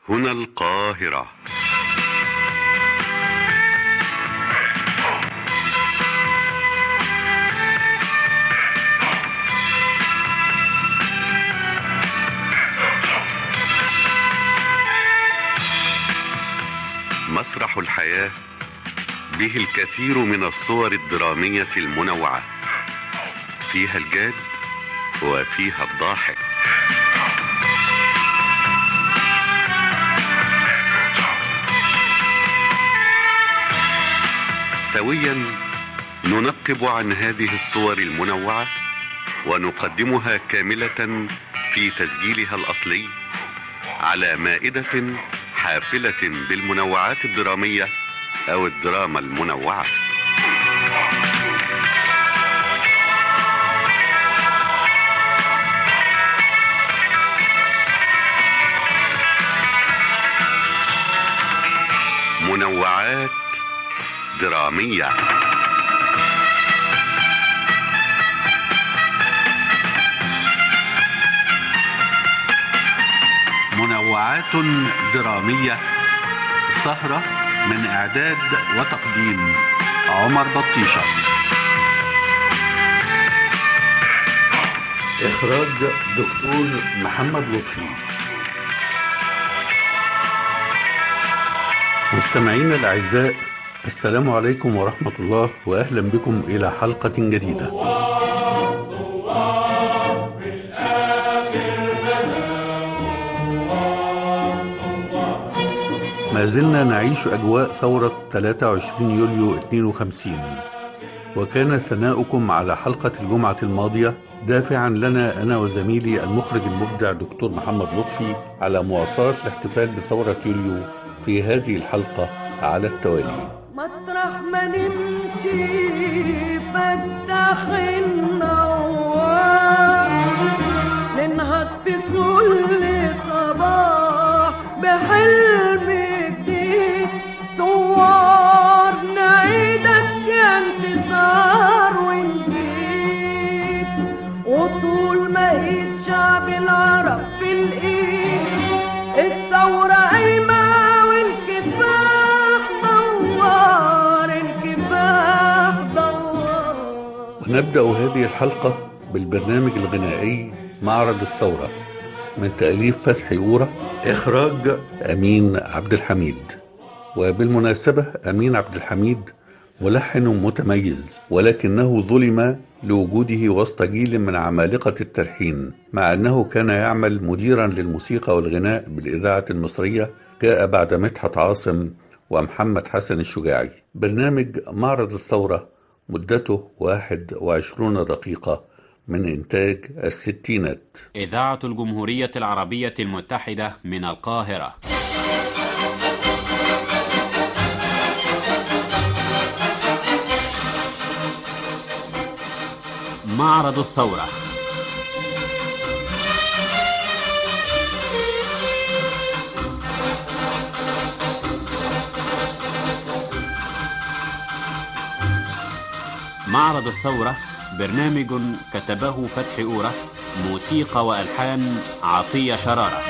هنا القاهرة مسرح الحياة به الكثير من الصور الدرامية المنوعة فيها الجاد وفيها الضاحك سويا ننقب عن هذه الصور المنوعة ونقدمها كاملة في تسجيلها الأصلي على مائدة حافلة بالمنوعات الدرامية أو الدراما المنوعة منوعات درامية منوعات درامية سهرة من إعداد وتقديم عمر بطيشة إخراج دكتور محمد لطفي مستمعينا الأعزاء السلام عليكم ورحمة الله وأهلا بكم إلى حلقة جديدة ما زلنا نعيش أجواء ثورة 23 يوليو 52 وكان ثناؤكم على حلقة الجمعة الماضية دافعا لنا أنا وزميلي المخرج المبدع دكتور محمد لطفي على مواصلة الاحتفال بثورة يوليو في هذه الحلقة على التوالي مطرح ما نمشي فتح النوار ننهض في كل صباح بحلم جديد ثوار نعيدك يا انتصار ونجيد وطول ما ايد شعب العرب في الايد الثورة قايمة والكفاح دوار الكفاح دوار ونبدأ هذه الحلقة بالبرنامج الغنائي معرض الثورة من تأليف فتحي أورا إخراج أمين عبد الحميد وبالمناسبة أمين عبد الحميد ملحن متميز ولكنه ظلم لوجوده وسط جيل من عمالقة التلحين مع أنه كان يعمل مديرا للموسيقى والغناء بالإذاعة المصرية جاء بعد مدحت عاصم ومحمد حسن الشجاعي برنامج معرض الثورة مدته 21 دقيقة من إنتاج الستينات إذاعة الجمهورية العربية المتحدة من القاهرة معرض الثورة معرض الثورة برنامج كتبه فتحي أورة موسيقى وألحان عطية شرارة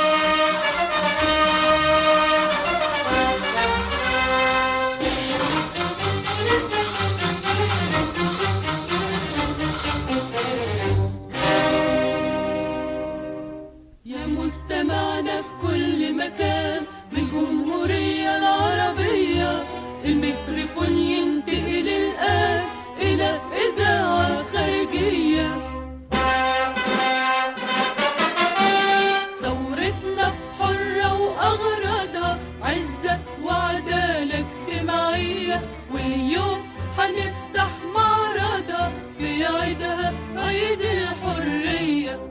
يا مستمعنا في كل مكان من الجمهورية العربية الميكروفون ينتقل الآن إلى إذاعة خارجية ثورتنا حرة وأغراضها عزة وعدالة اجتماعية واليوم هنفتح معرضها في عيدها عيد الحرية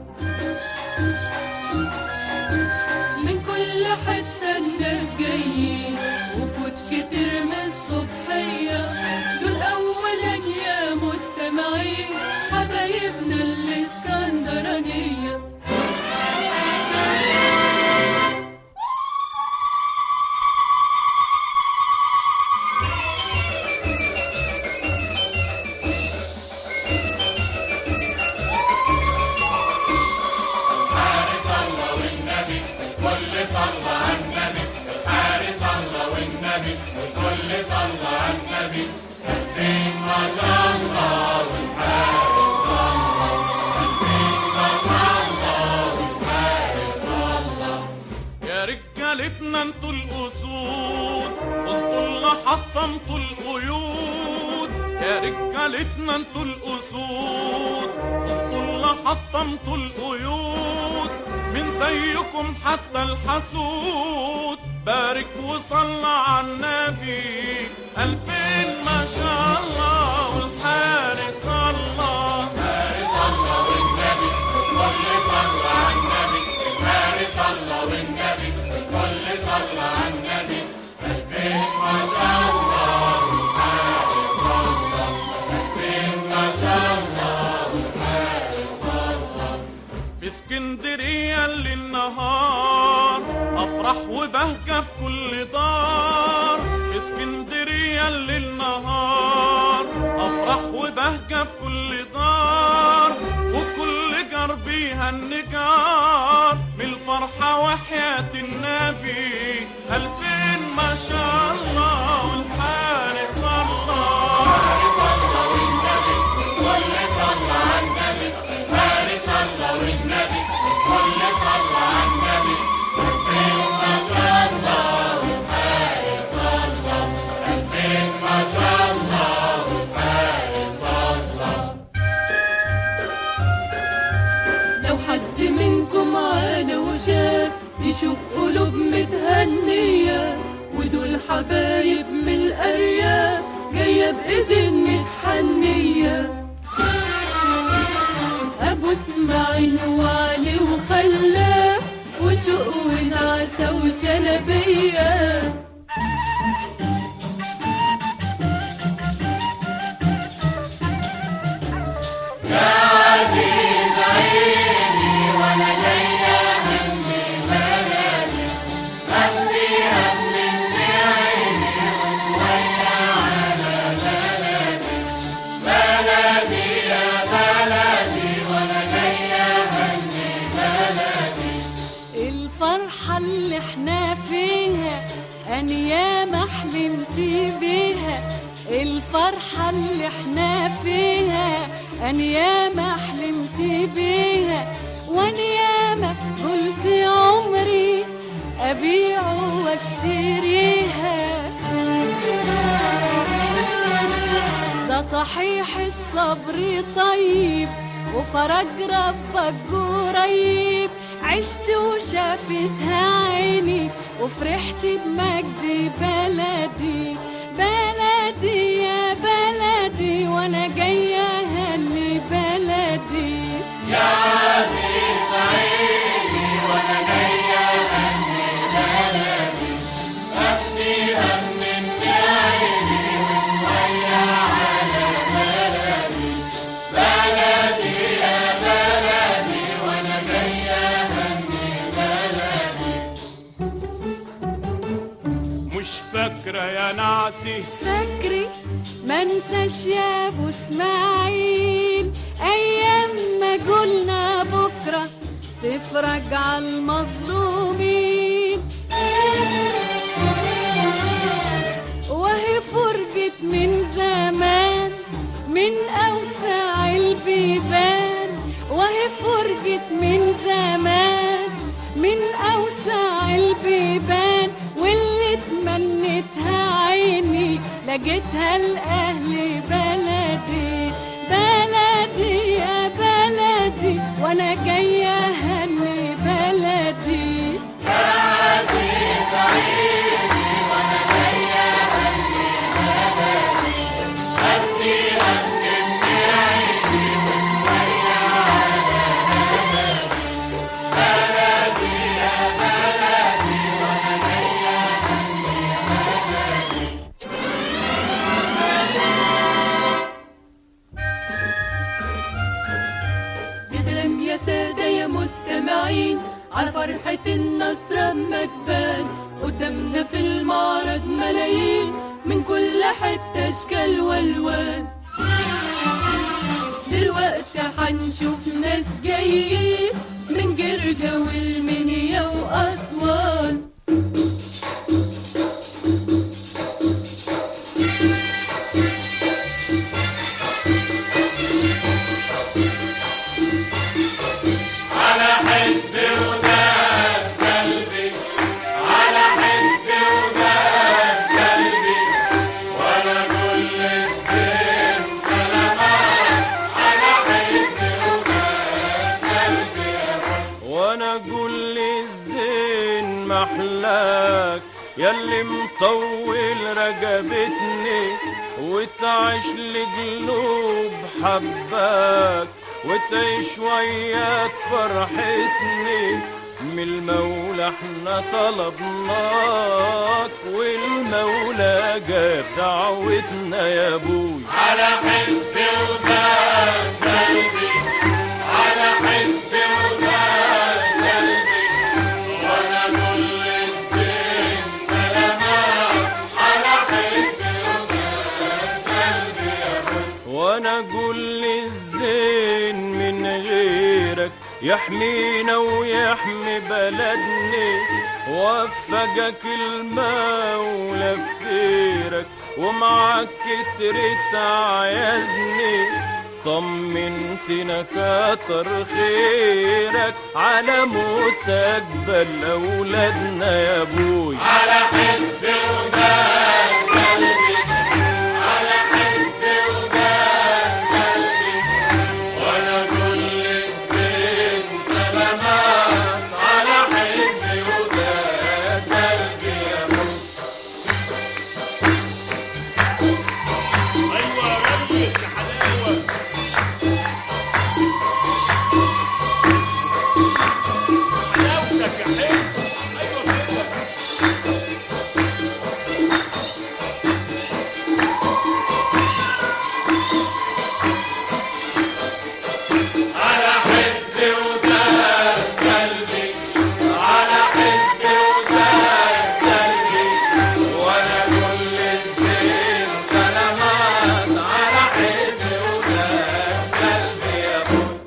من كل حتة الناس جايين وفوت كتير من الصبحية دول أولا يا رجالتنا انتوا الاسود قلتوا لنا حطمتوا القيود يا رجالتنا انتوا الاسود قلتوا لنا حطمتوا القيود من زيكم حتى الحسود بارك وصلى على النبي ألفين ما شاء الله والحارس الله في اسكندرية اللي النهار أفرح وبهجة في كل دار في اسكندرية اللي النهار أفرح وبهجة في كل دار وكل جار بيها النجار من الفرحة وحياة النبي ألفين ما شاء الله والحارس الله لو حد منكم عانى وشاف يشوف قلوب متهنية ودول حبايب من الأرياف جاية بإيدين متحنية أبو اسماعيل وعلي وخلاف وشوق ونعسة وشلبية الفرحة اللي احنا فيها أنا ياما حلمت بيها الفرحة اللي احنا فيها أنا ياما حلمت بيها وأنا ياما قلت عمري أبيع واشتريها ده صحيح الصبر طيب وفرج ربك قريب عشت وشافتها عيني وفرحت بمجد بلدي بلدي يا بلدي وانا جايه اهني بلدي مش فاكرة يا نعسي فاكري ما انساش يا ابو اسماعيل ايام ما قلنا بكره تفرج على المظلومين وهي فرجت من زمان من اوسع البيبان وهي فرجت من زمان من اوسع البيبان واللي تمنتها عيني لقيتها لاهل بلدي بلدي يا بلدي وانا جايه اهني بلدي يا سلام يا سادة يا مستمعين على فرحة النصر اما تبان قدامنا في المعرض ملايين من كل حتة اشكال والوان دلوقتي هنشوف ناس جايين من جرجا والمنيا واسوان على حزب وداد قلبي على كل الزين محلاك ياللي مطول رقبتني وتعيش لقلوب حباك وتعيش وياك فرحتني من المولى احنا طلبناك والمولى جاب دعوتنا يا ابوي على حزب وباب قلبي على حزب وباب قلبي وانا كل الدين سلامات على حزب وباب قلبي يا ابوي وانا اقول للزين من غيرك يحمينا ويحمي بلدنا وفقك المولى في سيرك ومعك كترت عيزني طمنتنا كتر خيرك على مستقبل اولادنا يا ابوي على حزب وباب قلبي على حزب وباب قلبي وانا كل الزين سلامات على حزب وباب قلبي يا ابوي ايوه يا ريس يا حلاوه حلاوتك يا حلو ايوه كده على حزب وباب قلبي على حزب وباب قلبي وانا كل الزين سلامات على حزب وباب قلبي يا ابوي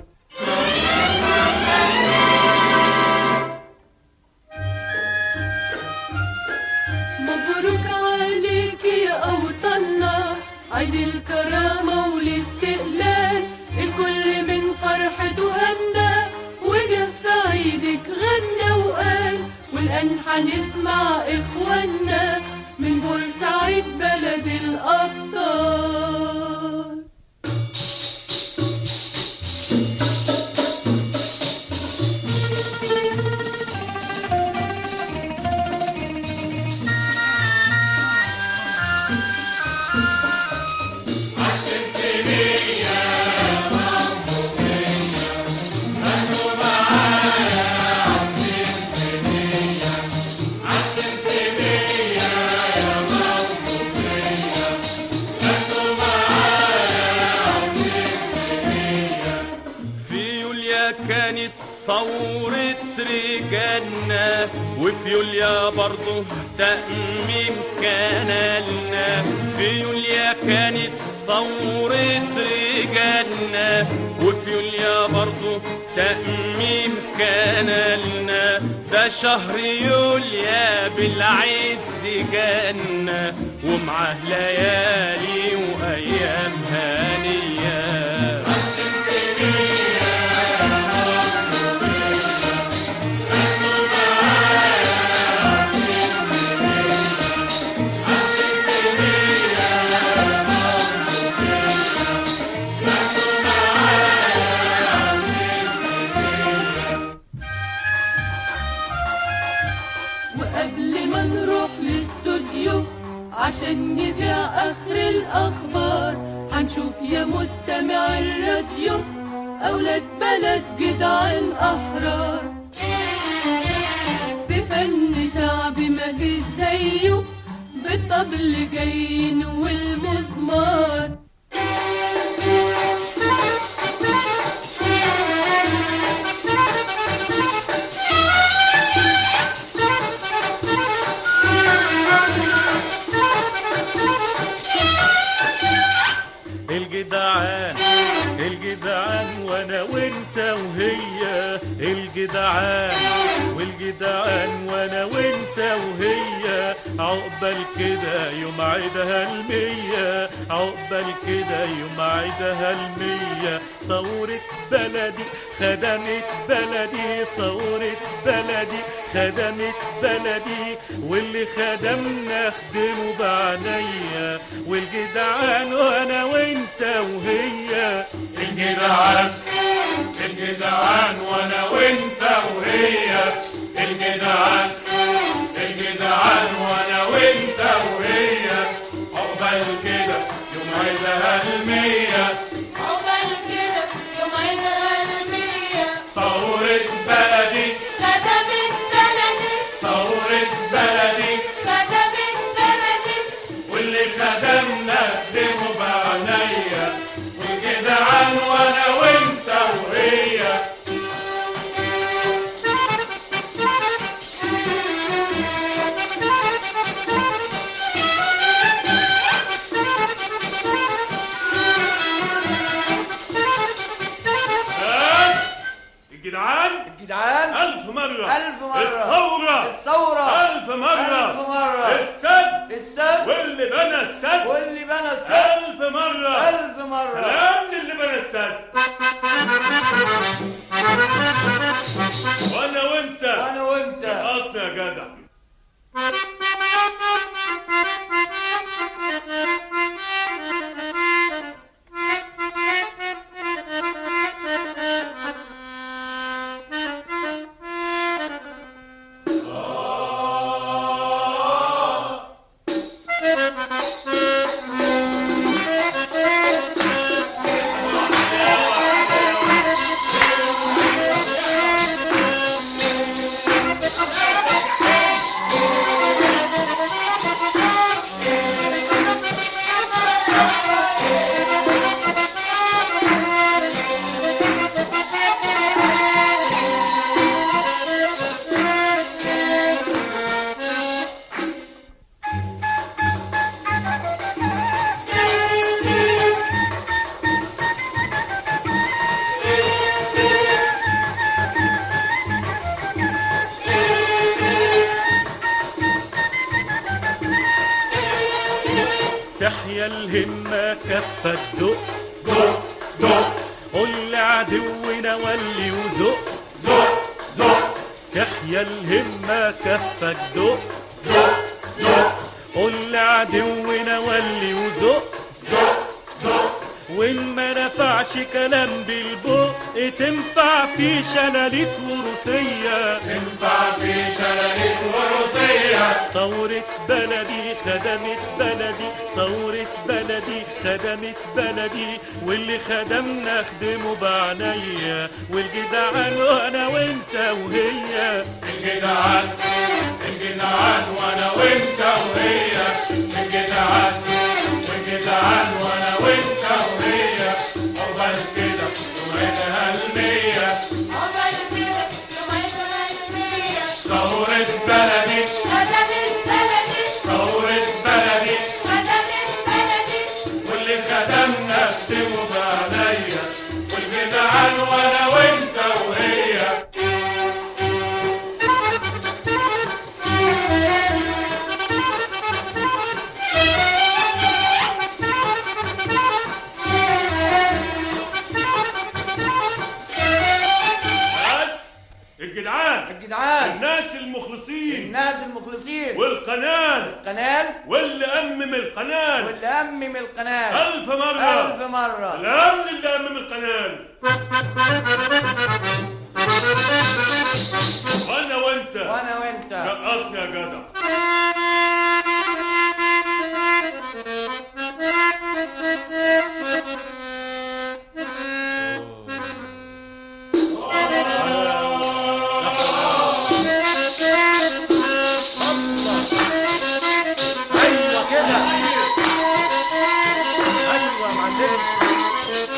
مبروك عليك يا أوطنا عيد الكرامة والاستقلال الكل من فرحته هنى وجه في عيدك غنى وقال والآن هنسمع إخوانا من بورسعيد بلد الأبطال في يوليا كانت ثورة رجالنا وفي يوليا برضه تأميم كان لنا في يوليا كانت ثورة رجالنا وفي يوليا برضه تأميم كان لنا ده شهر يوليا بالعز جنة ومعاه ليالي وأيام هانية وقبل ما نروح الاستوديو عشان نذيع اخر الاخبار هنشوف يا مستمع الراديو اولاد بلد جدعان احرار في فن شعبي مفيش زيه بالطبل جايين والمزمار الجدعان الجدعان وانا وانت وهي الجدعان والجدعان وانا وانت وهي عقبال كده يوم عيدها المية عقبال كده يوم عيدها المية ثورة بلدي خدمت بلدي ثورة بلدي خدمت بلدي واللي خدمنا خدمه بعنيا والجدعان وانا وانت وهي الجدعان الجدعان وانا وانت وهي مرة ألف مرة الثورة الثورة ألف مرة ألف مرة السد السد واللي بنى السد واللي بنى السد ألف مرة ألف مرة سلام للي بنى السد وأنا وأنت وأنا وأنت أصل يا جدع تحيا الهمة كفة دق دق دق قول لعدونا ولي وزق زق زق تحيا الهمة كفة دق دق دق قول لعدونا ولي وزق زق زق وإن ما نفعش كلام بالبق تنفع في شلاليت وروسية تنفع في شلاليت وروسية ثورة بلدي خدمت بلدي ثورة بلدي خدمت بلدي واللي خدمنا خدمه بعناية والجدعان وانا وانت وهي الجدعان الجدعان وانا وانت وهي الجدعان والجدعان وانا وانت وهي عقبال كده يومينها المية عقبال كده يومينها المية ثورة بلدي خدمت بلدي ثورة بلدي خدمت بلدي واللي خدمنا اخدمه بعناية والجدعان وانا وانت وهي بس الجدعان الجدعان الناس المخلصين الناس المخلصين والقنال القنال واللي أمم القنال واللي أمم القناة ألف مرة ألف مرة الأمن اللي أمم القنال وأنا وأنت وأنا وأنت رقصني يا جدع أيوة كده أيوة يا معلم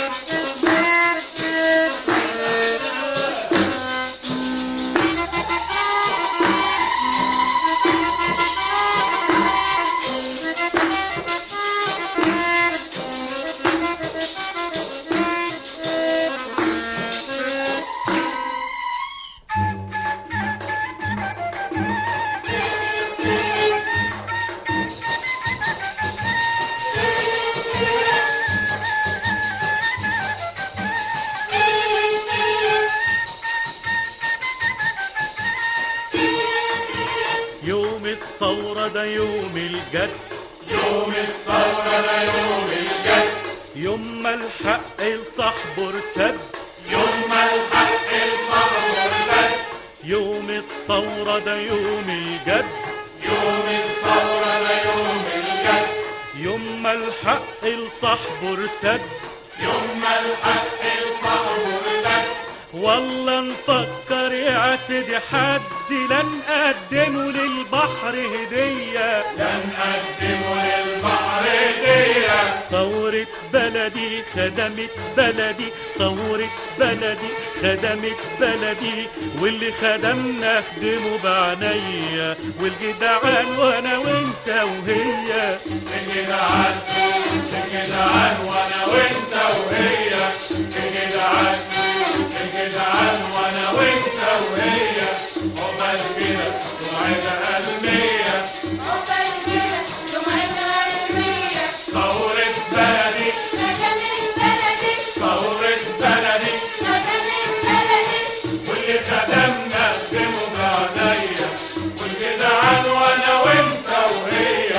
يوم الثورة ده يوم الجد يوم الثورة ده يوم الجد يوم ما الحق لصاحبه ارتد يوم ما الحق الصبر والبد يوم الثورة ده يوم الجد يوم الثورة ده يوم الجد يوم ما الحق لصاحبه ارتد يوم ما الحق الصبر والبد والله نفكر يعتدي حد لا نقدمه للبحر هدية لا نقدمه للبحر هدية ثورة بلدي خدمت بلدي ثورة بلدي خدمت بلدي واللي خدمنا خدمه بعناية والجدعان وانا وانت وهي الجدعان الجدعان وانا وانت وهي الجدعان الجدعان وانا وانت وهي عقبال كده سمعتها المية عقبال كده سمعتها المية ثورة بلدي مدام البلدي ثورة بلدي مدام البلدي واللي خدمنا خدمه بعناية واللي دعان وانا وانت وهي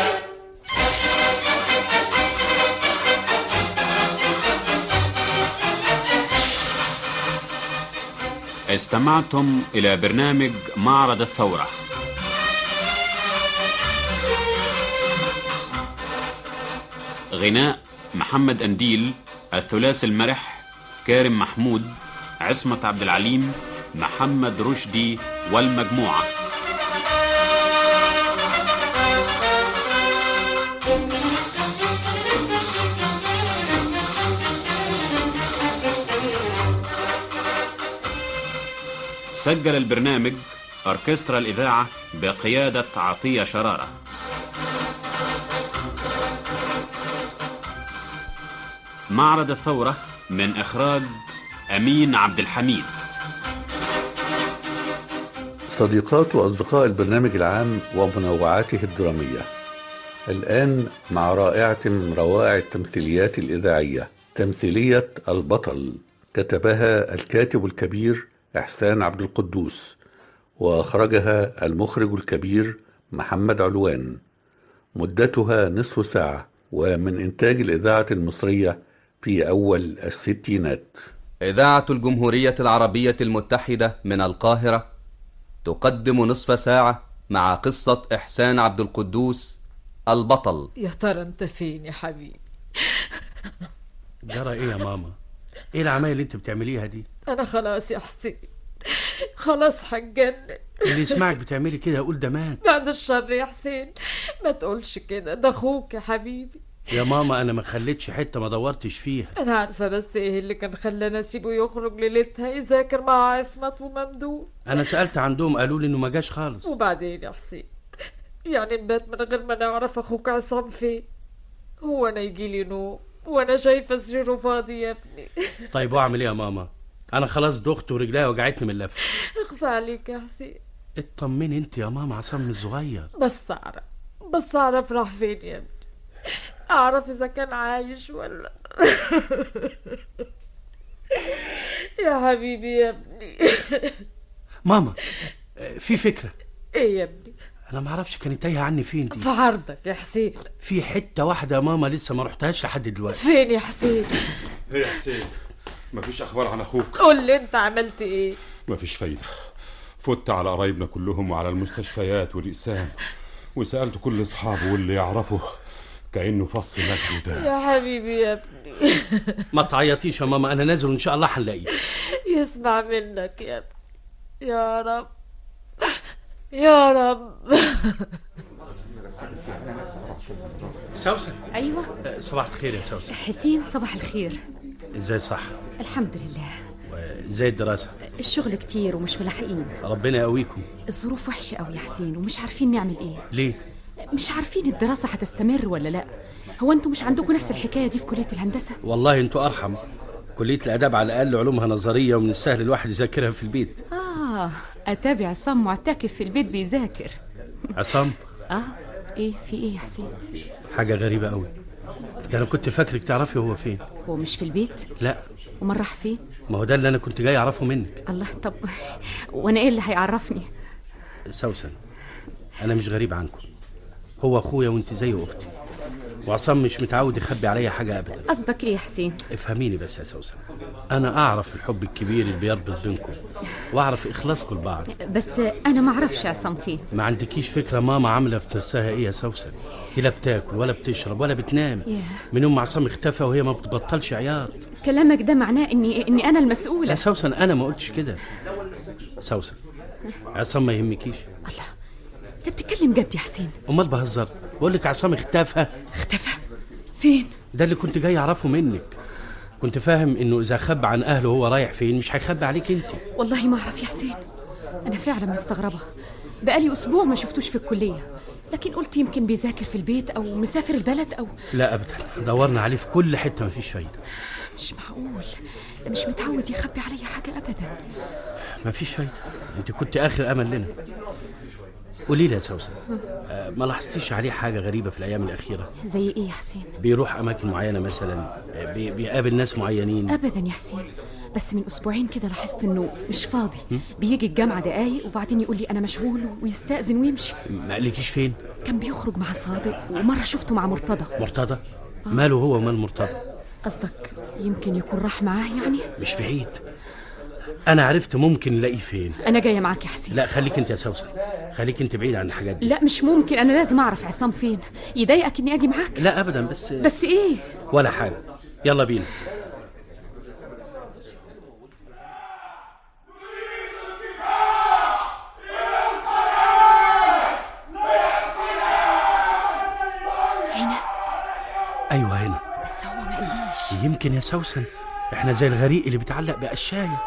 استمعتم إلى برنامج معرض الثورة غناء محمد أنديل الثلاثي المرح كارم محمود عصمت عبد العليم محمد رشدي والمجموعة سجل البرنامج أوركسترا الإذاعة بقيادة عطية شرارة معرض الثورة من إخراج أمين عبد الحميد صديقات وأصدقاء البرنامج العام ومنوعاته الدرامية الآن مع رائعة من روائع التمثيليات الإذاعية تمثيلية البطل كتبها الكاتب الكبير إحسان عبد القدوس وأخرجها المخرج الكبير محمد علوان مدتها نصف ساعة ومن إنتاج الإذاعة المصرية في أول الستينات إذاعة الجمهورية العربية المتحدة من القاهرة تقدم نصف ساعة مع قصة إحسان عبد القدوس البطل يا ترى انت فين يا حبيبي جرى ايه يا ماما ايه العمايل اللي انت بتعمليها دي انا خلاص يا حسين خلاص هتجنن اللي يسمعك بتعملي كده يقول ده مات بعد الشر يا حسين ما تقولش كده ده اخوك يا حبيبي يا ماما انا ما خليتش حته ما دورتش فيها انا عارفه بس ايه اللي كان خلانا اسيبه يخرج ليلتها يذاكر مع عصمت وممدوح انا سالت عندهم قالوا لي انه ما جاش خالص وبعدين يا حسين يعني نبات من غير ما نعرف اخوك عصام فين هو انا يجيلي نوم وانا شايفه سريره فاضي يا ابني طيب واعمل ايه يا ماما انا خلاص دخت ورجليا وجعتني من اللف اخصى عليك يا حسين اطمني انت يا ماما عصام صغير بس اعرف بس اعرف راح فين يا ابني اعرف اذا كان عايش ولا يا حبيبي يا ابني ماما آه، في فكره ايه يا ابني انا ما اعرفش كانت تايهه عني فين دي في عرضك يا حسين في حته واحده يا ماما لسه ما رحتهاش لحد دلوقتي فين يا حسين ايه يا حسين مفيش اخبار عن اخوك قول لي انت عملت ايه مفيش فايده فت على قرايبنا كلهم وعلى المستشفيات والاقسام وسالت كل اصحابه واللي يعرفه كانه فص مجد وده يا حبيبي يا ابني ما تعيطيش يا ماما انا نازل وان شاء الله هنلاقيه يسمع منك يا ابني يا رب يا رب سوسن ايوه آه، صباح الخير يا سوسن حسين صباح الخير ازاي صح الحمد لله ازاي الدراسه الشغل كتير ومش ملاحقين ربنا يقويكم الظروف وحشة قوي يا حسين ومش عارفين نعمل ايه ليه مش عارفين الدراسة هتستمر ولا لا هو انتوا مش عندكم نفس الحكاية دي في كلية الهندسة والله انتوا ارحم كليه الاداب على الاقل علومها نظريه ومن السهل الواحد يذاكرها في البيت اه اتابع عصام معتكف في البيت بيذاكر عصام اه ايه في ايه يا حسين حاجه غريبه قوي ده انا كنت فاكرك تعرفي هو فين هو مش في البيت لا ومن راح فين ما هو ده اللي انا كنت جاي اعرفه منك الله طب وانا ايه اللي هيعرفني سوسن انا مش غريب عنكم هو اخويا وانت زي اختي وعصام مش متعود يخبي عليا حاجه ابدا قصدك ايه يا حسين افهميني بس يا سوسن انا اعرف الحب الكبير اللي بيربط بينكم واعرف اخلاصكم لبعض بس انا ما اعرفش عصام فين ما عندكيش فكره ماما عامله في نفسها ايه يا سوسن هي لا بتاكل ولا بتشرب ولا بتنام ياه. من يوم ما عصام اختفى وهي ما بتبطلش عياط كلامك ده معناه اني اني انا المسؤولة لا سوسن انا ما قلتش كده سوسن عصام ما يهمكيش انت بتتكلم جد يا حسين امال بهزر بقول لك عصام اختفى اختفى فين ده اللي كنت جاي اعرفه منك كنت فاهم انه اذا خبى عن اهله وهو رايح فين مش هيخبي عليك انت والله ما اعرف يا حسين انا فعلا مستغربة بقالي اسبوع ما شفتوش في الكلية لكن قلت يمكن بيذاكر في البيت او مسافر البلد او لا ابدا دورنا عليه في كل حته مفيش فايده مش معقول ده مش متعود يخبي عليا حاجة أبدا مفيش فايدة انت كنت اخر امل لنا قولي لي يا سوسن آه، ما لاحظتيش عليه حاجة غريبة في الأيام الأخيرة زي إيه يا حسين بيروح أماكن معينة مثلا آه، بي- بيقابل ناس معينين أبدا يا حسين بس من أسبوعين كده لاحظت إنه مش فاضي بيجي الجامعة دقايق وبعدين يقول لي أنا مشغول ويستأذن ويمشي ما قالكيش فين كان بيخرج مع صادق ومرة شفته مع مرتضى مرتضى ماله هو ومال مرتضى قصدك يمكن يكون راح معاه يعني مش بعيد أنا عرفت ممكن نلاقيه فين أنا جاية معاك يا حسين لا خليك أنت يا سوسن خليك أنت بعيد عن الحاجات دي لا مش ممكن أنا لازم أعرف عصام فين يضايقك إني أجي معاك لا أبدا بس بس إيه ولا حاجة يلا بينا هنا أيوة هنا بس هو ما قاليش يمكن يا سوسن احنا زي الغريق اللي بيتعلق بقشاية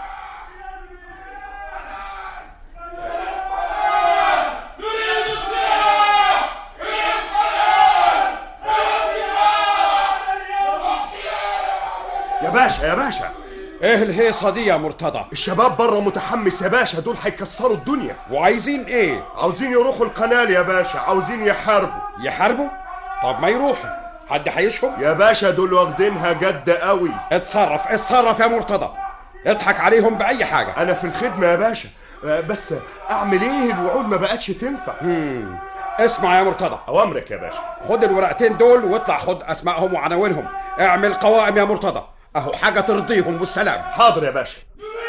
يا باشا يا باشا ايه الهيصه دي يا مرتضى الشباب بره متحمس يا باشا دول هيكسروا الدنيا وعايزين ايه عاوزين يروحوا القنال يا باشا عاوزين يحاربوا يحاربوا طب ما يروحوا حد حيشهم يا باشا دول واخدينها جد قوي اتصرف اتصرف يا مرتضى اضحك عليهم باي حاجه انا في الخدمه يا باشا آه، بس اعمل ايه الوعود ما بقتش تنفع مم. اسمع يا مرتضى اوامرك يا باشا خد الورقتين دول واطلع خد اسمائهم وعناوينهم اعمل قوائم يا مرتضى اهو حاجه ترضيهم والسلام حاضر يا باشا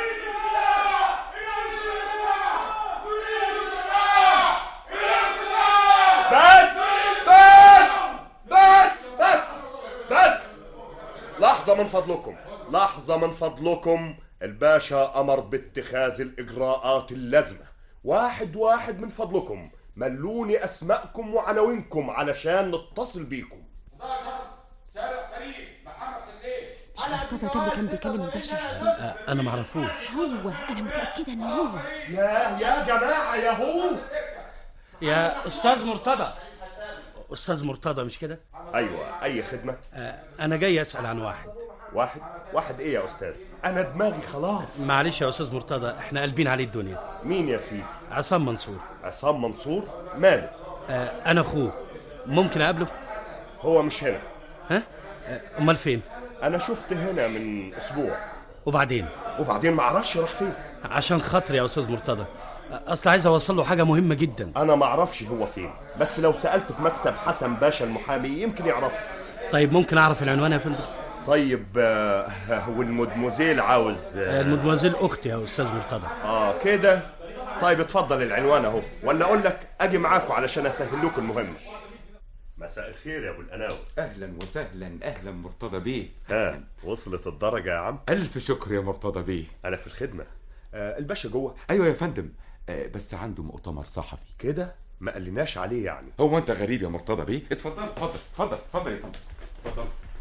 بس بس بس بس بس لحظة من فضلكم لحظة من فضلكم الباشا أمر باتخاذ الإجراءات اللازمة واحد واحد من فضلكم ملوني أسماءكم وعناوينكم علشان نتصل بيكم مش مرتضى ده اللي كان بيكلم الباشا يا حسين آه، أنا معرفوش هو أنا متأكدة إن هو يا يا جماعة يا هو يا أستاذ مرتضى أستاذ مرتضى مش كده؟ أيوة أي خدمة آه، أنا جاي أسأل عن واحد واحد واحد إيه يا أستاذ أنا دماغي خلاص معلش يا أستاذ مرتضى احنا قلبين عليه الدنيا مين يا سيدي عصام منصور عصام منصور ماله آه، أنا أخوه ممكن أقابله؟ هو مش هنا ها؟ آه، أمال فين؟ أنا شفت هنا من أسبوع وبعدين؟ وبعدين ما اعرفش راح فين عشان خاطري يا أستاذ مرتضى آه، أصل عايز أوصل له حاجة مهمة جدا انا ما اعرفش هو فين بس لو سالت في مكتب حسن باشا المحامي يمكن يعرفه طيب ممكن أعرف العنوان يا فندم؟ طيب آه، والمدموزيل عاوز آه، اه, المدموزيل أختي يا أستاذ مرتضى آه كده طيب اتفضل العنوان اهو ولا اقول لك اجي معاكم علشان اسهل لكم المهمه مساء الخير يا ابو القناوي اهلا وسهلا اهلا مرتضى بيه ها وصلت الدرجه يا عم الف شكر يا مرتضى بيه انا في الخدمه آه الباشا جوه ايوه يا فندم آه بس عنده مؤتمر صحفي كده ما قالناش عليه يعني هو انت غريب يا مرتضى بيه اتفضل اتفضل اتفضل اتفضل يا فندم اتفضل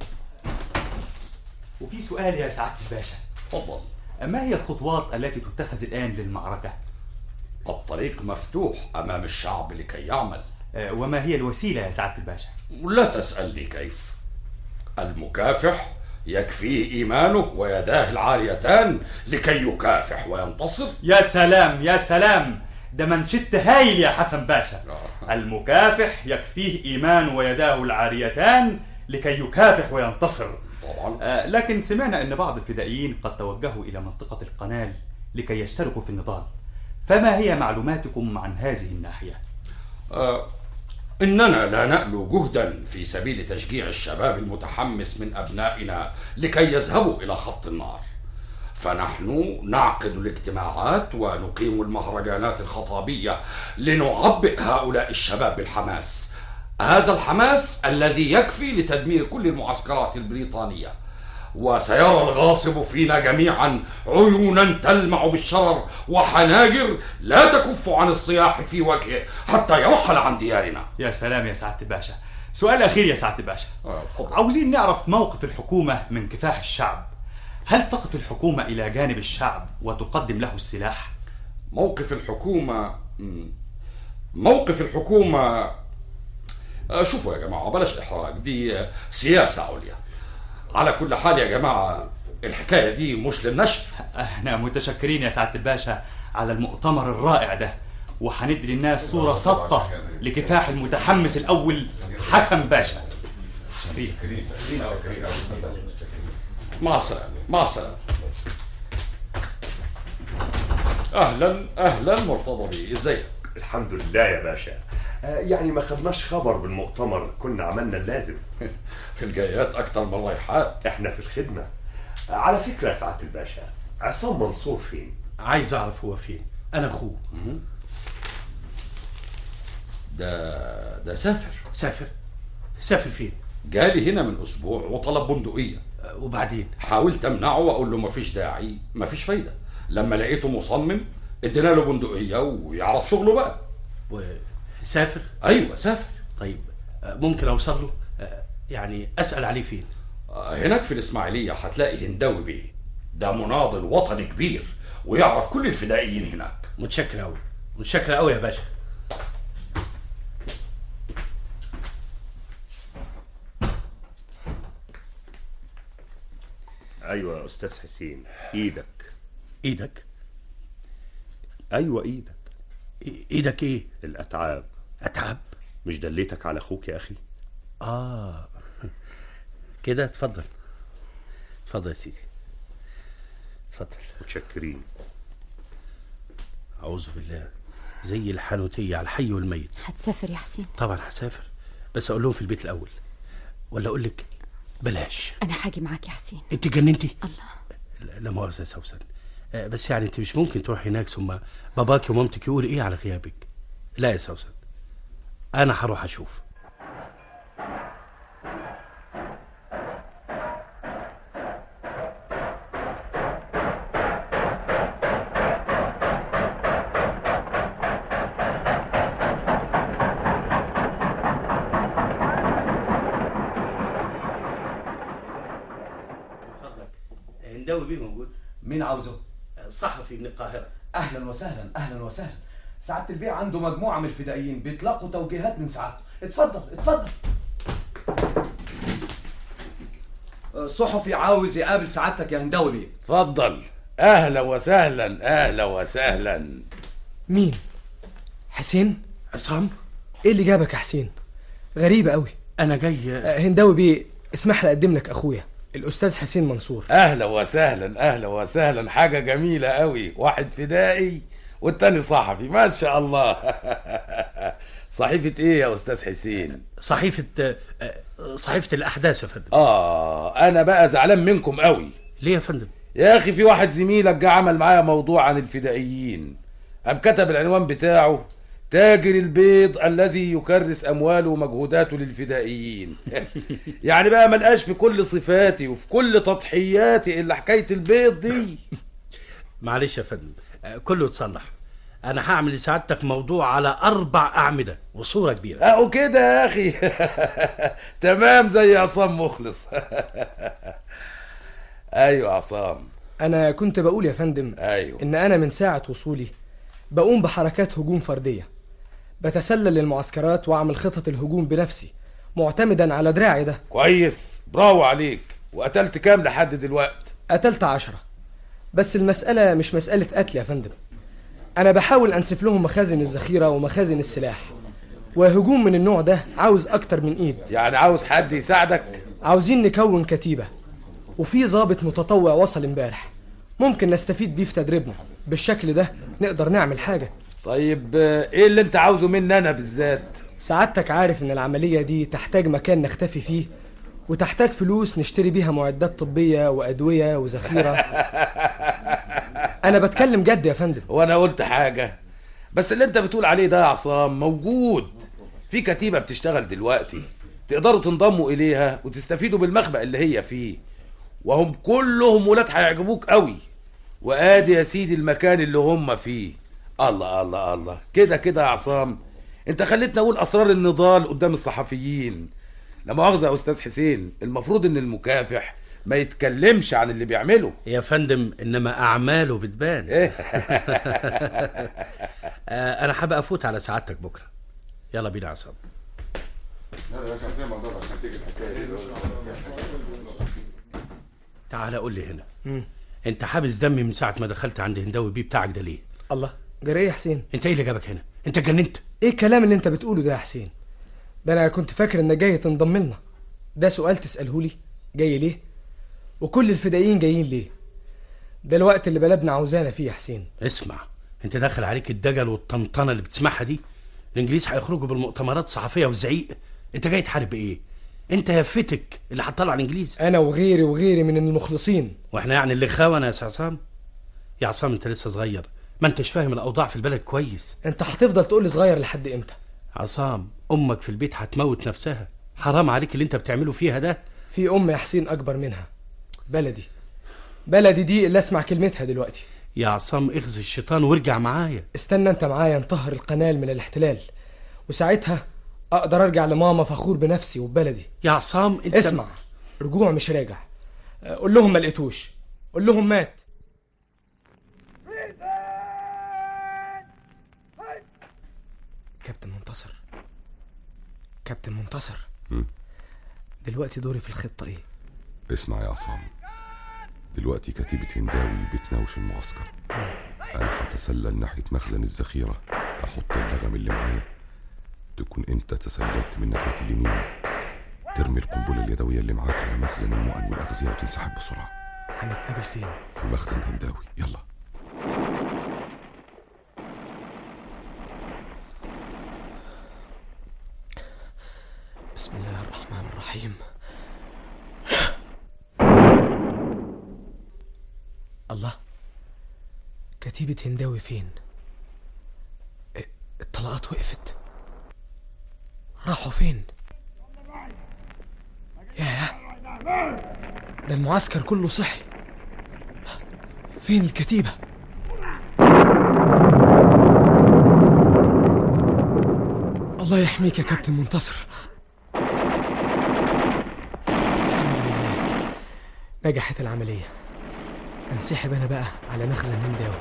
وفي سؤال يا سعادة الباشا تفضل ما هي الخطوات التي تتخذ الآن للمعركة؟ الطريق مفتوح أمام الشعب لكي يعمل آه، وما هي الوسيلة يا سعادة الباشا؟ لا تسألني كيف المكافح يكفيه إيمانه ويداه العاريتان لكي يكافح وينتصر يا سلام يا سلام ده منشدت هايل يا حسن باشا المكافح يكفيه إيمان ويداه العاريتان لكي يكافح وينتصر طبعا آه، لكن سمعنا أن بعض الفدائيين قد توجهوا إلى منطقة القنال لكي يشتركوا في النضال فما هي معلوماتكم عن هذه الناحية؟ آه إننا لا نألو جهدا في سبيل تشجيع الشباب المتحمس من أبنائنا لكي يذهبوا إلى خط النار فنحن نعقد الاجتماعات ونقيم المهرجانات الخطابية لنعبق هؤلاء الشباب بالحماس هذا الحماس الذي يكفي لتدمير كل المعسكرات البريطانية وسيرى الغاصب فينا جميعا عيونا تلمع بالشرر وحناجر لا تكف عن الصياح في وجهه حتى يرحل عن ديارنا يا سلام يا سعادة الباشا سؤال أخير يا سعادة الباشا اتفضل. عاوزين نعرف موقف الحكومة من كفاح الشعب هل تقف الحكومة إلى جانب الشعب وتقدم له السلاح؟ موقف الحكومة مم. موقف الحكومة آه، شوفوا يا جماعة بلاش إحراج دي آه، سياسة عليا على كل حال يا جماعة الحكاية دي مش للنشر احنا متشكرين يا سعادة الباشا على المؤتمر الرائع ده وهندي للناس صورة صادقة لكفاح المتحمس الأول حسن باشا مع السلامة مع السلامة أهلا أهلا مرتضى بيه إزيك الحمد لله يا باشا آه، يعني ما خدناش خبر بالمؤتمر كنا عملنا اللازم في الجايات أكتر من رايحات احنا في الخدمة آه، على فكرة يا سعادة الباشا عصام منصور فين؟ عايز اعرف هو فين انا اخوه ده ده سافر سافر سافر فين جالي هنا من أسبوع وطلب بندقية وبعدين حاولت أمنعه وأقول له مفيش داعي مفيش فايدة لما لقيته مصمم ادينا له بندقية ويعرف شغله بقى سافر أيوة سافر طيب آه، ممكن اوصل له آه، يعني اسال عليه فين هناك في الإسماعيلية هتلاقي هنداوي بيه ده مناضل وطني كبير ويعرف كل الفدائيين هناك متشكر قوي متشكر قوي يا باشا ايوه يا استاذ حسين ايدك ايدك ايوه ايدك ايدك ايه الاتعاب اتعاب مش دليتك على اخوك يا اخي اه كده اتفضل اتفضل يا سيدي اتفضل متشكرين اعوذ بالله زي الحانوتيه على الحي والميت هتسافر يا حسين طبعا هسافر بس اقول لهم في البيت الاول ولا اقول لك بلاش انا هاجي معاك يا حسين انت جننتي الله لا- لا مؤاخذه يا سوسن آه، بس يعني انت مش ممكن تروح هناك ثم باباك ومامتك يقولوا ايه على غيابك لا يا سوسن انا هروح اشوف هنداوي بيه موجود مين عاوزه؟ صحفي من القاهرة أهلا وسهلا أهلا وسهلا سعادة البيع عنده مجموعة من الفدائيين بيطلقوا توجيهات من سعادته اتفضل اتفضل صحفي عاوز يقابل سعادتك يا هنداوي بيه اتفضل اهلا وسهلا اهلا وسهلا مين حسين عصام ايه اللي جابك يا حسين غريبة قوي انا جاي هنداوي بيه اسمح لي اقدم لك اخويا الاستاذ حسين منصور اهلا وسهلا اهلا وسهلا حاجه جميله قوي واحد فدائي والتاني صحفي ما شاء الله صحيفه ايه يا استاذ حسين صحيفة آه، صحيفة الأحداث يا فندم اه انا بقى زعلان منكم قوي ليه يا فندم يا اخي في واحد زميلك جه عمل معايا موضوع عن الفدائيين قام كتب العنوان بتاعه تاجر البيض الذي يكرس امواله ومجهوداته للفدائيين يعني بقى ملقاش في كل صفاتي وفي كل تضحياتي الا حكايه البيض دي معلش يا فندم آه، كله اتصلح أنا هعمل لسعادتك موضوع على أربع أعمدة وصورة كبيرة اهو كده يا اخي تمام زي عصام مخلص ايوه عصام انا كنت بقول يا فندم ايوه ان انا من ساعة وصولي بقوم بحركات هجوم فردية بتسلل للمعسكرات واعمل خطط الهجوم بنفسي معتمدا على دراعي ده كويس برافو عليك وقتلت كام لحد دلوقتي قتلت عشرة بس المسألة مش مسألة قتل يا فندم أنا بحاول أنسف لهم مخازن الذخيرة ومخازن السلاح وهجوم من النوع ده عاوز أكتر من إيد يعني عاوز حد يساعدك عاوزين نكون كتيبة وفي ضابط متطوع وصل امبارح ممكن نستفيد بيه في تدريبنا بالشكل ده نقدر نعمل حاجة طيب آه، ايه اللي انت عاوزه مني انا بالذات سعادتك عارف ان العملية دي تحتاج مكان نختفي فيه وتحتاج فلوس نشتري بيها معدات طبية وأدوية وذخيرة أنا بتكلم جد يا فندم وانا قلت حاجه بس اللي انت بتقول عليه ده يا عصام موجود في كتيبه بتشتغل دلوقتي تقدروا تنضموا اليها وتستفيدوا بالمخبأ اللي هي فيه وهم كلهم ولاد هيعجبوك قوي وادي يا سيدي المكان اللي هم فيه الله الله الله كده كده يا عصام انت خليتني اقول اسرار النضال قدام الصحفيين لا مؤاخذه يا استاذ حسين المفروض ان المكافح ما يتكلمش عن اللي بيعمله يا فندم إنما أعماله بتبان إيه؟ آه، أنا حابب أفوت على سعادتك بكرة يلا بينا يا عصام لا لا كان في موضوع عشان تيجي الحكايه دي تعال قول لي هنا مم. انت حابس دمي من ساعه ما دخلت عند هنداوي بيه بتاعك ده ليه الله جري يا حسين انت ايه اللي جابك هنا انت اتجننت ايه الكلام اللي انت بتقوله ده يا حسين ده انا كنت فاكر انك جاي تنضم لنا ده سؤال تساله لي جاي ليه وكل الفدائيين جايين ليه ده الوقت اللي بلدنا عاوزانا فيه يا حسين اسمع انت داخل عليك الدجل والطنطنه اللي بتسمعها دي الانجليز هيخرجوا بالمؤتمرات الصحفيه والزعيق انت جاي تحارب بايه انت يا فتك اللي هتطلع الانجليز انا وغيري وغيري من المخلصين واحنا يعني اللي خونه يا سي عصام يا عصام انت لسه صغير ما انتش فاهم الاوضاع في البلد كويس انت هتفضل تقول لي صغير لحد امتى عصام امك في البيت هتموت نفسها حرام عليك اللي انت بتعمله فيها ده في ام يا حسين اكبر منها بلدي بلدي دي اللي اسمع كلمتها دلوقتي يا عصام اخزي الشيطان وارجع معايا استنى انت معايا انطهر القنال من الاحتلال وساعتها اقدر ارجع لماما فخور بنفسي وببلدي يا عصام انت اسمع رجوع مش راجع قول لهم ما لقيتوش قول لهم مات كابتن منتصر كابتن منتصر مم. دلوقتي دوري في الخطة ايه اسمع يا عصام دلوقتي كتيبة هنداوي بتناوش المعسكر انا هتسلل ناحية مخزن الذخيرة احط اللغم اللي معايا تكون انت تسللت من ناحية اليمين ترمي القنبلة اليدوية اللي معاك على مخزن المؤن والأغذية وتنسحب بسرعة هنتقابل فين في مخزن هنداوي يلا بسم الله الرحمن الرحيم الله كتيبة هنداوي فين إيه، الطلقات وقفت راحوا فين ياه ده المعسكر كله صحي فين الكتيبة الله يحميك يا كابتن منتصر الحمد لله نجحت العملية انسحب انا بقى على مخزن هنداوي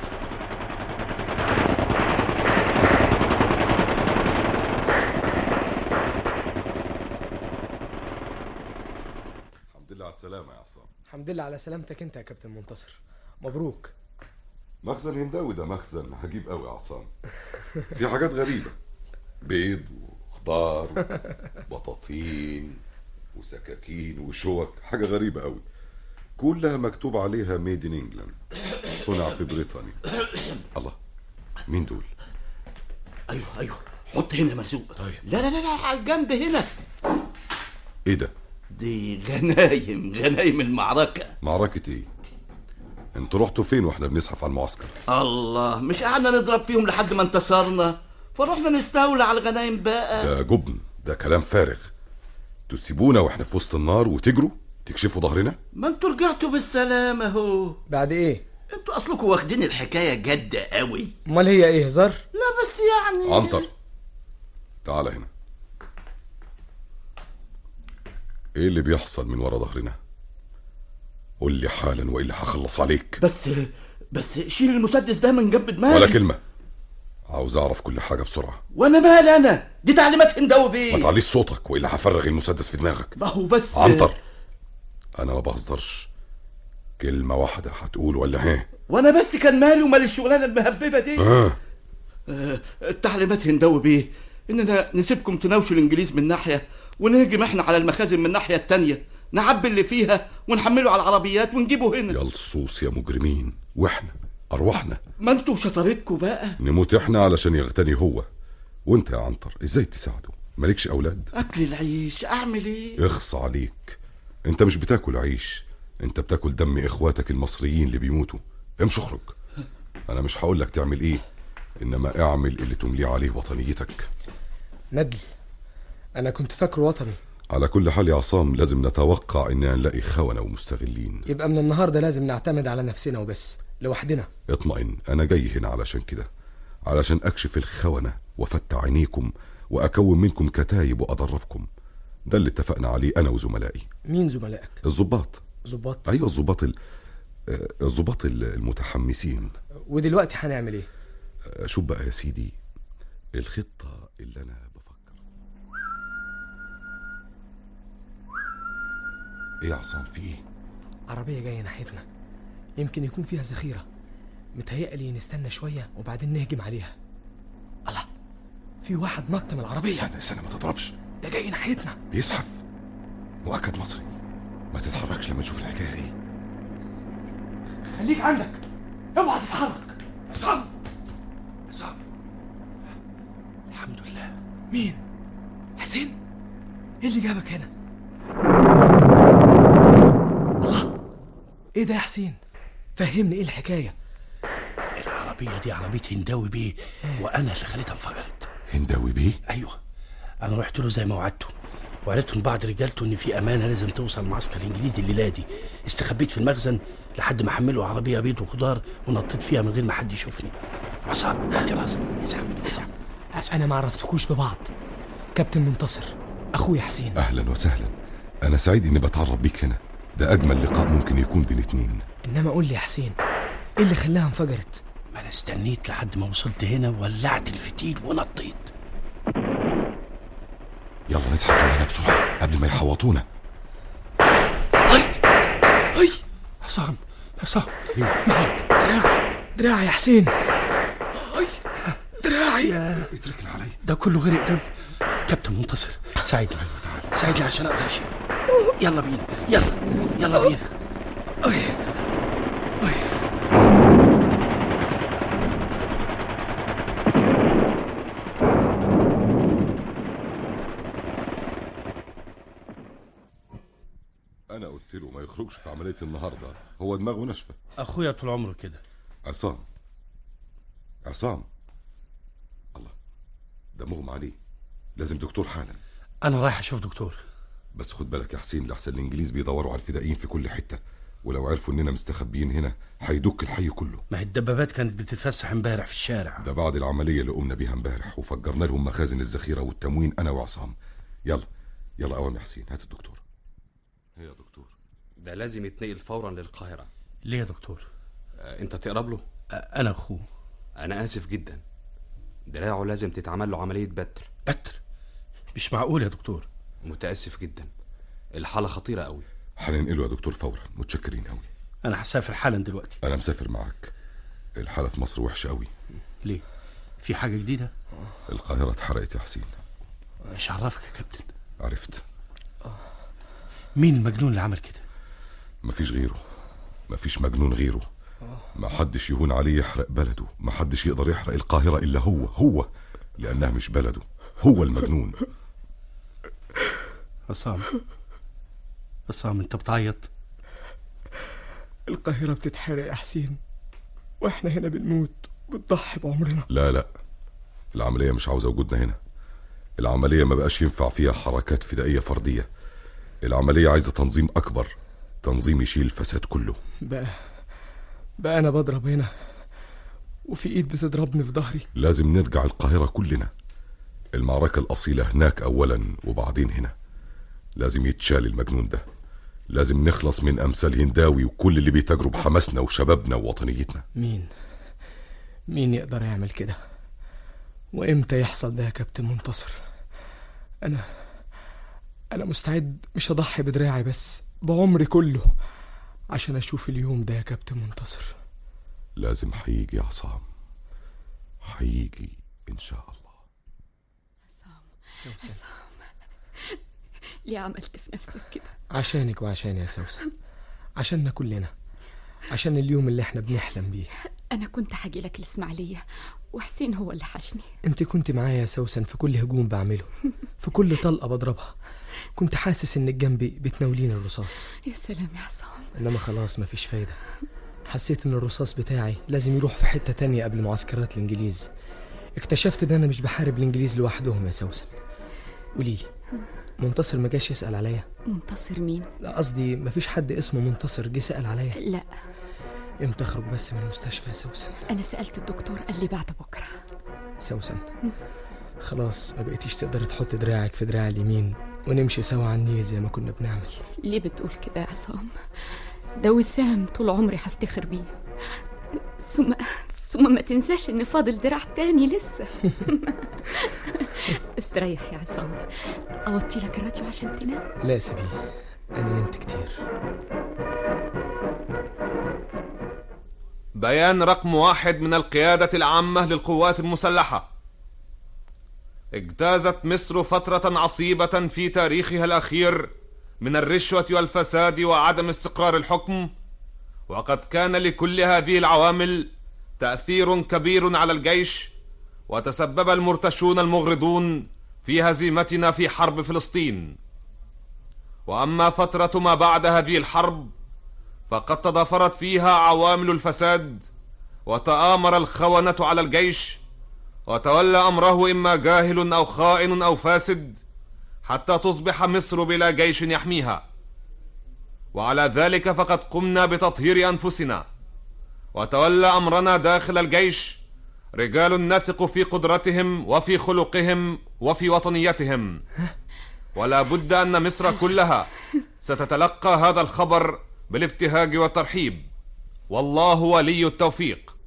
الحمد لله على السلامة يا عصام الحمد لله على سلامتك انت يا كابتن منتصر مبروك مخزن هنداوي ده مخزن عجيب قوي يا عصام في حاجات غريبة بيض وخضار بطاطين وسكاكين وشوك حاجة غريبة قوي كلها مكتوب عليها ميد ان انجلاند صنع في بريطانيا الله مين دول ايوه ايوه حط هنا مرزوق طيب لا لا لا لا على الجنب هنا ايه ده دي غنايم غنايم المعركة معركة ايه انتوا رحتوا فين واحنا بنزحف على المعسكر الله مش قعدنا نضرب فيهم لحد ما انتصرنا فروحنا نستولى على الغنايم بقى ده جبن ده كلام فارغ تسيبونا واحنا في وسط النار وتجروا تكشفوا ظهرنا ما انتوا رجعتوا بالسلامة اهو بعد ايه انتوا اصلكم واخدين الحكاية جد قوي امال هي ايه هزار لا بس يعني عنتر تعال هنا ايه اللي بيحصل من ورا ظهرنا قول لي حالا والا هخلص عليك بس بس شيل المسدس ده من جنب دماغي ولا كلمة عاوز اعرف كل حاجة بسرعة وانا مال انا دي تعليمات هنداوي ما بيه تعليش صوتك والا هفرغ المسدس في دماغك ما هو بس عنتر انا ما بهزرش كلمة واحدة هتقول ولا ها وانا بس كان مالي ومال الشغلانه المهببه دي آه. آه، التعليمات هنداوي بيه اننا نسيبكم تناوشوا الانجليز من ناحيه ونهجم احنا على المخازن من الناحيه التانية نعبي اللي فيها ونحمله على العربيات ونجيبه هنا يا لصوص يا مجرمين واحنا ارواحنا ما انتوا شطارتكم بقى نموت احنا علشان يغتني هو وانت يا عنتر ازاي تساعده مالكش اولاد اكل العيش اعمل ايه اخص عليك انت مش بتاكل عيش انت بتاكل دم اخواتك المصريين اللي بيموتوا امشي اخرج انا مش هقول لك تعمل ايه انما اعمل اللي تملي عليه وطنيتك ندل انا كنت فاكره وطني على كل حال يا عصام لازم نتوقع اننا نلاقي خونة ومستغلين يبقى من النهارده لازم نعتمد على نفسنا وبس لوحدنا اطمئن انا جاي هنا علشان كده علشان اكشف الخونة وافتح عينيكم واكون منكم كتايب وادربكم ده اللي اتفقنا عليه انا وزملائي مين زملائك الضباط ظباط ايوه الضباط ال- آه، الضباط ال- المتحمسين ودلوقتي هنعمل ايه آه، شوف بقى يا سيدي الخطة اللي انا بفكر ايه يا عصام في ايه عربية جاية ناحيتنا يمكن يكون فيها ذخيرة متهيألي نستنى شوية وبعدين نهجم عليها الله في واحد نط من العربية استنى استنى ما تضربش ده جاي ناحيتنا بيزحف مؤكد مصري ما تتحركش لما تشوف الحكايه ايه خليك عندك اوعى تتحرك عصام عصام الحمد لله مين حسين ايه اللي جابك هنا الله ايه ده يا حسين فهمني ايه الحكايه العربية دي عربية هنداوي بيه وأنا اللي خليتها انفجرت هنداوي بيه؟ أيوه أنا رحت له زي ما وعدته وعرفت من بعض رجالته إن في أمانة لازم توصل المعسكر الإنجليزي الليلة دي استخبيت في المخزن لحد ما حملوا عربية بيض وخضار ونطيت فيها من غير ما حد يشوفني عصام هات يا عصام اسحب اسحب انا ما عرفتكوش ببعض كابتن منتصر اخويا حسين اهلا وسهلا انا سعيد اني بتعرف بيك هنا ده اجمل لقاء ممكن يكون بين اتنين انما قول لي يا حسين ايه اللي خلاها انفجرت ما أنا استنيت لحد ما وصلت هنا وولعت الفتيل ونطيت يلا نزحف من هنا بسرعه قبل ما يحوطونا اي عصام عصام معك دراعي دراعي يا حسين اي دراعي اتركنا علي ده كله غرق دم كابتن منتصر ساعدني ساعدني عشان اقدر اشيل يلا بينا يلا يلا بينا اي انا قلت له ما يخرجش في عمليه النهارده هو دماغه ناشفه اخويا طول عمره كده عصام عصام الله ده مغمى عليه لازم دكتور حالا انا رايح اشوف دكتور بس خد بالك يا حسين لحسن الانجليز بيدوروا على الفدائيين في كل حته ولو عرفوا اننا مستخبيين هنا هيدك الحي كله ما هي الدبابات كانت بتتفسح امبارح في الشارع ده بعد العمليه اللي قمنا بيها امبارح وفجرنا لهم مخازن الذخيره والتموين انا وعصام يلا يلا قوام يا حسين هات الدكتور هي يا دكتور ده لازم يتنقل فورا للقاهرة ليه يا دكتور آه، انت تقرب له انا اخوه انا اسف جدا دراعه لازم تتعمل له عملية بتر بتر مش معقول يا دكتور متأسف جدا الحالة خطيرة قوي هننقله يا دكتور فورا متشكرين قوي انا هسافر حالا دلوقتي انا مسافر معاك الحاله في مصر وحشه قوي ليه في حاجة جديدة القاهره اتحرقت يا حسين مش عرفك يا كابتن عرفت مين المجنون اللي عمل كده مفيش غيره مفيش مجنون غيره ما حدش يهون عليه يحرق بلده ما حدش يقدر يحرق القاهرة إلا هو هو لأنها مش بلده هو المجنون عصام عصام انت بتعيط القاهرة بتتحرق يا حسين واحنا هنا بنموت بنضحي بعمرنا لا لا العملية مش عاوزة وجودنا هنا العملية ما بقاش ينفع فيها حركات فدائية فردية العملية عايزة تنظيم أكبر تنظيم يشيل الفساد كله بقى بقى انا بضرب هنا وفي ايد بتضربني في ظهري لازم نرجع القاهرة كلنا المعركة الأصيلة هناك أولا وبعدين هنا لازم يتشال المجنون ده لازم نخلص من أمثال هنداوي وكل اللي بيتاجروا بحماسنا وشبابنا ووطنيتنا مين مين يقدر يعمل كده وامتى يحصل ده يا كابتن منتصر انا انا مستعد مش اضحي بدراعي بس بعمري كله عشان اشوف اليوم ده يا كابتن منتصر لازم هيجي يا عصام هيجي إن شاء الله سوسن ليه عملت في نفسك كده عشانك وعشان يا سوسن عشاننا كلنا عشان اليوم اللي احنا بنحلم بيه انا كنت هاجي لك الاسماعيليه وحسين هو اللي حشني انت كنت معايا يا سوسن في كل هجوم بعمله في كل طلقه بضربها كنت حاسس انك جنبي بتناولين الرصاص يا سلام يا عصام انما خلاص مفيش فايده حسيت ان الرصاص بتاعي لازم يروح في حته تانية قبل معسكرات الانجليز اكتشفت ان انا مش بحارب الانجليز لوحدهم يا سوسن قوليلي منتصر ما جاش يسال عليا منتصر مين لا قصدي مفيش حد اسمه منتصر جه سال عليا لا امتى اخرج بس من المستشفى يا سوسن انا سالت الدكتور قال لي بعد بكره سوسن خلاص ما بقيتيش تقدري تحط دراعك في دراع اليمين ونمشي سوا على النيل زي ما كنا بنعمل ليه بتقول كده يا عصام ده وسام طول عمري هفتخر بيه ثم ثم ما تنساش ان فاضل دراع تاني لسه استريح يا عصام اوطي لك الراديو عشان تنام لا سيبيه انا نمت كتير بيان رقم واحد من القيادة العامة للقوات المسلحة اجتازت مصر فترة عصيبة في تاريخها الأخير من الرشوة والفساد وعدم استقرار الحكم وقد كان لكل هذه العوامل تأثير كبير على الجيش وتسبب المرتشون المغرضون في هزيمتنا في حرب فلسطين واما فتره ما بعد هذه الحرب فقد تضافرت فيها عوامل الفساد وتآمر الخونة على الجيش وتولى أمره إما جاهل أو خائن أو فاسد حتى تصبح مصر بلا جيش يحميها وعلى ذلك فقد قمنا بتطهير أنفسنا وتولى أمرنا داخل الجيش رجال نثق في قدرتهم وفي خلقهم وفي وطنيتهم ولا بد أن مصر كلها ستتلقى هذا الخبر بالابتهاج والترحيب والله ولي التوفيق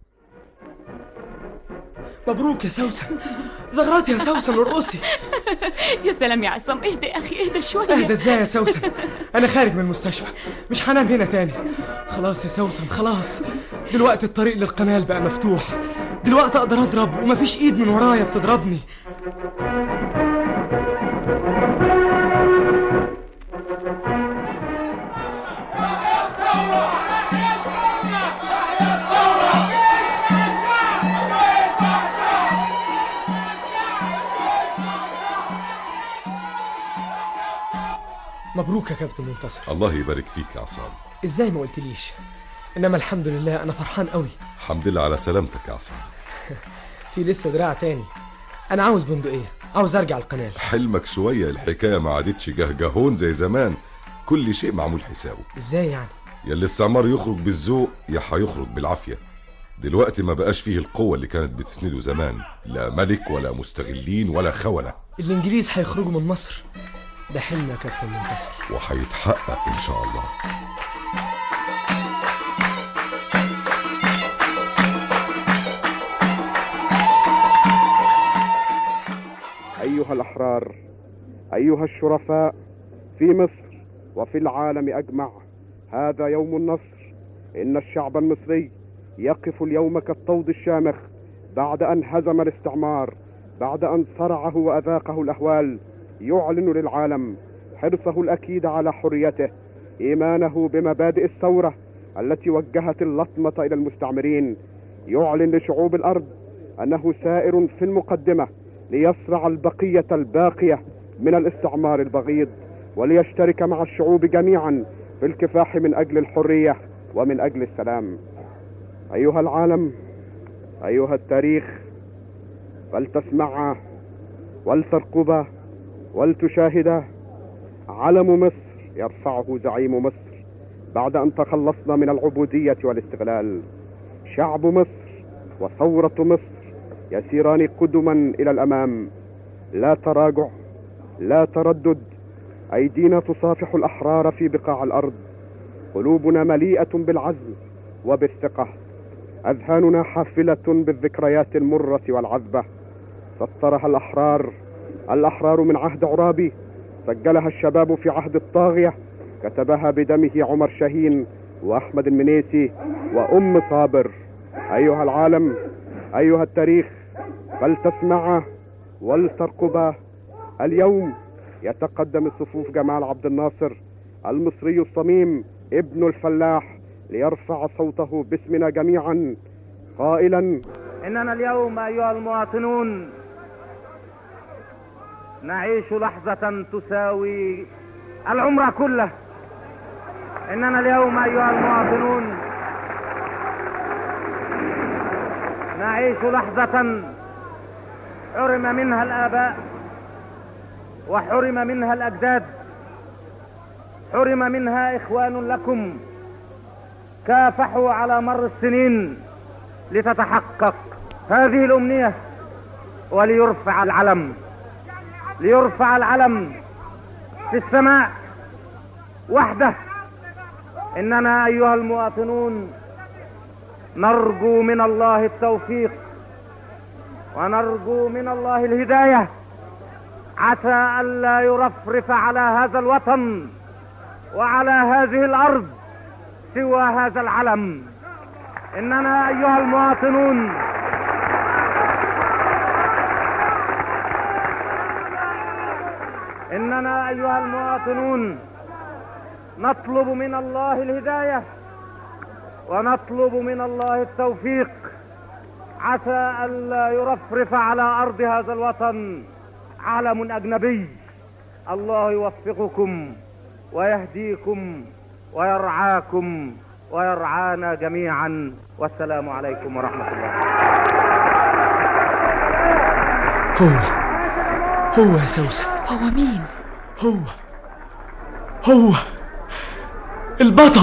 مبروك يا سوسن زغرات يا سوسن ارقصي يا سلام يا عصام اهدى يا اخي اهدى شويه اهدى ازاي يا سوسن انا خارج من المستشفى مش هنام هنا تاني خلاص يا سوسن خلاص دلوقتي الطريق للقنال بقى مفتوح دلوقتي اقدر اضرب ومفيش ايد من ورايا بتضربني مبروك يا كابتن منتصر الله يبارك فيك يا عصام ازاي ما قلتليش انما الحمد لله انا فرحان قوي الحمد لله على سلامتك يا عصام في لسه دراع تاني انا عاوز بندقيه عاوز ارجع القناه حلمك شوية الحكاية ما عادتش جهجهون زي زمان كل شيء معمول حسابه ازاي يعني يا اللي الاستعمار يخرج بالذوق يا هيخرج بالعافية دلوقتي ما بقاش فيه القوة اللي كانت بتسنده زمان لا ملك ولا مستغلين ولا خونة الانجليز هيخرجوا من مصر ده حلم يا كابتن منتصر وهيتحقق ان شاء الله أيها الأحرار أيها الشرفاء في مصر وفي العالم أجمع هذا يوم النصر إن الشعب المصري يقف اليوم كالطود الشامخ بعد أن هزم الاستعمار بعد أن صرعه وأذاقه الأهوال يعلن للعالم حرصه الأكيد على حريته إيمانه بمبادئ الثورة التي وجهت اللطمة إلى المستعمرين يعلن لشعوب الأرض أنه سائر في المقدمة ليصرع البقية الباقية من الاستعمار البغيض وليشترك مع الشعوب جميعا في الكفاح من أجل الحرية ومن أجل السلام أيها العالم أيها التاريخ فلتسمعا ولترقبا ولتشاهدا علم مصر يرفعه زعيم مصر بعد أن تخلصنا من العبودية والاستغلال شعب مصر وثورة مصر يسيران قدما إلى الأمام لا تراجع لا تردد أيدينا تصافح الأحرار في بقاع الأرض قلوبنا مليئة بالعزم وبالثقة أذهاننا حافلة بالذكريات المرة والعذبة سطرها الأحرار الأحرار من عهد عرابي سجلها الشباب في عهد الطاغية كتبها بدمه عمر شاهين وأحمد المنيسي وأم صابر أيها العالم أيها التاريخ فلتسمعا ولترقبا اليوم يتقدم الصفوف جمال عبد الناصر المصري الصميم ابن الفلاح ليرفع صوته باسمنا جميعا قائلا إننا اليوم أيها المواطنون نعيش لحظة تساوي العمر كله إننا اليوم أيها المواطنون نعيش لحظة حرم منها الآباء وحرم منها الأجداد حرم منها إخوان لكم كافحوا على مر السنين لتتحقق هذه الأمنية وليرفع العلم ليرفع العلم في السماء وحده إننا أيها المواطنون نرجو من الله التوفيق ونرجو من الله الهداية عسى ألا يرفرف على هذا الوطن وعلى هذه الأرض سوى هذا العلم إننا أيها المواطنون إننا أيها المواطنون نطلب من الله الهداية ونطلب من الله التوفيق عسى ألا يرفرف على أرض هذا الوطن علم أجنبي الله يوفقكم ويهديكم ويرعاكم ويرعانا جميعا والسلام عليكم ورحمة الله هو هو يا سوسة هو مين هو هو البطل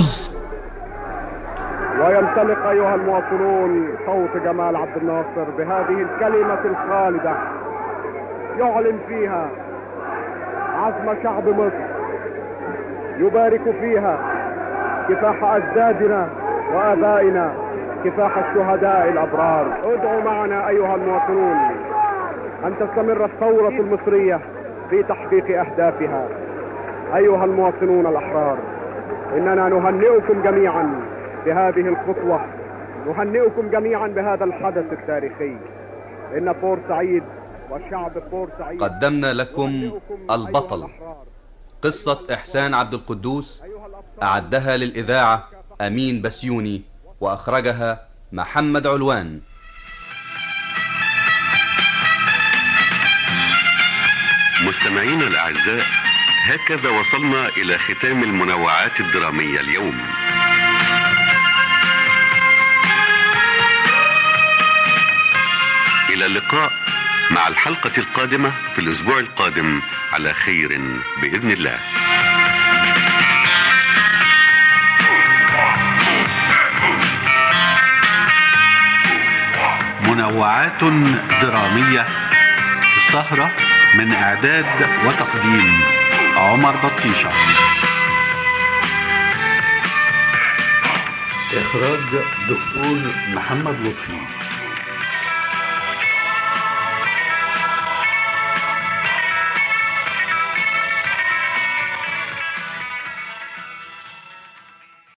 وينطلق أيها المواطنون صوت جمال عبد الناصر بهذه الكلمة الخالدة يعلن فيها عزم شعب مصر يبارك فيها كفاح أجدادنا وآبائنا كفاح الشهداء الأبرار ادعوا معنا أيها المواطنون أن تستمر الثورة المصرية في تحقيق أهدافها أيها المواطنون الأحرار إننا نهنئكم جميعا بهذه الخطوة نهنئكم جميعا بهذا الحدث التاريخي إن بورسعيد وشعب بورسعيد قدمنا لكم البطل قصة إحسان عبد القدوس أعدها للإذاعة أمين بسيوني وأخرجها محمد علوان مستمعينا الأعزاء هكذا وصلنا إلى ختام المنوعات الدرامية اليوم إلى اللقاء مع الحلقة القادمة في الأسبوع القادم على خير بإذن الله منوعات درامية السهرة من إعداد وتقديم عمر بطيشة إخراج دكتور محمد لطفي